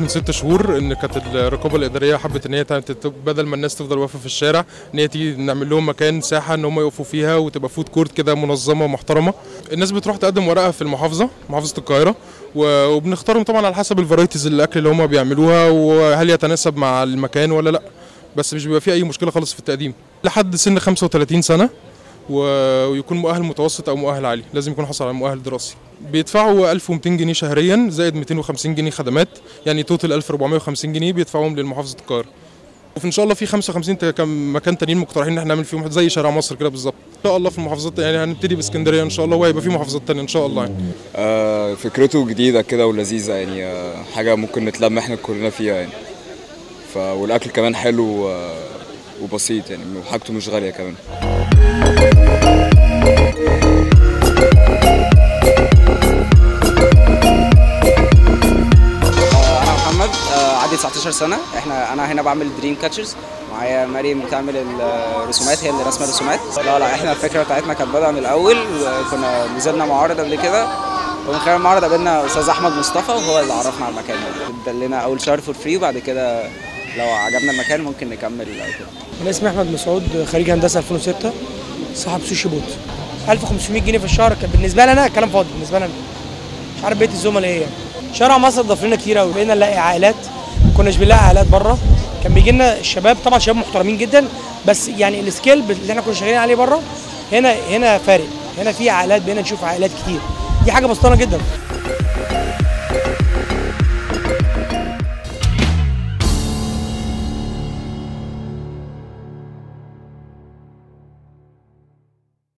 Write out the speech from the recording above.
من ست شهور ان كانت الرقابه الاداريه حبت ان هي تعمل- تت- بدل ما الناس تفضل واقفه في الشارع ان هي تيجي نعمل لهم مكان ساحه ان هم يقفوا فيها وتبقى فود كورت كده منظمه ومحترمه الناس بتروح تقدم ورقها في المحافظه محافظه القاهره و- وبنختارهم طبعا على حسب الفرايتيز الاكل اللي هم بيعملوها وهل يتناسب مع المكان ولا لا بس مش بيبقى فيه اي مشكله خالص في التقديم لحد سن 35 سنه و- ويكون مؤهل متوسط او مؤهل عالي لازم يكون حصل على مؤهل دراسي بيدفعوا 1200 جنيه شهريا زائد 250 جنيه خدمات يعني توتال 1450 جنيه بيدفعوهم لمحافظه القاهره وفي ان شاء الله في 55 تا- كم مكان تانيين مقترحين ان احنا نعمل فيهم زي شارع مصر كده بالظبط ان شاء الله في المحافظات يعني هنبتدي باسكندريه ان شاء الله وهيبقى في محافظات تانية ان شاء الله يعني. آه، فكرته جديدة كده ولذيذة يعني آه، حاجة ممكن نتلم احنا كلنا فيها يعني ف والأكل كمان حلو آه، وبسيط يعني وحاجته مش غالية كمان انا محمد آه، عندي 19 سنه احنا انا هنا بعمل دريم كاتشرز معايا مريم بتعمل الرسومات هي اللي رسمه الرسومات لا لا احنا الفكره بتاعتنا كانت بدأ من الاول وكنا نزلنا معارض قبل كده ومن خلال المعرض قابلنا استاذ احمد مصطفى وهو اللي عرفنا على المكان ادى لنا اول شهر فور فري وبعد كده لو عجبنا المكان ممكن نكمل او كده انا اسمي احمد مسعود خريج هندسه 2006 صاحب سوشي بوت 1500 جنيه في الشهر كان بالنسبه لي انا كلام فاضي بالنسبه لي انا مش عارف بقيه الزملاء ايه يعني شارع مصر ضاف لنا كتير قوي بقينا نلاقي عائلات ما كناش بنلاقي عائلات بره كان بيجي لنا الشباب طبعا شباب محترمين جدا بس يعني السكيل اللي احنا كنا شغالين عليه بره هنا هنا فارق هنا في عائلات بقينا نشوف عائلات كتير دي حاجه بسطانه جدا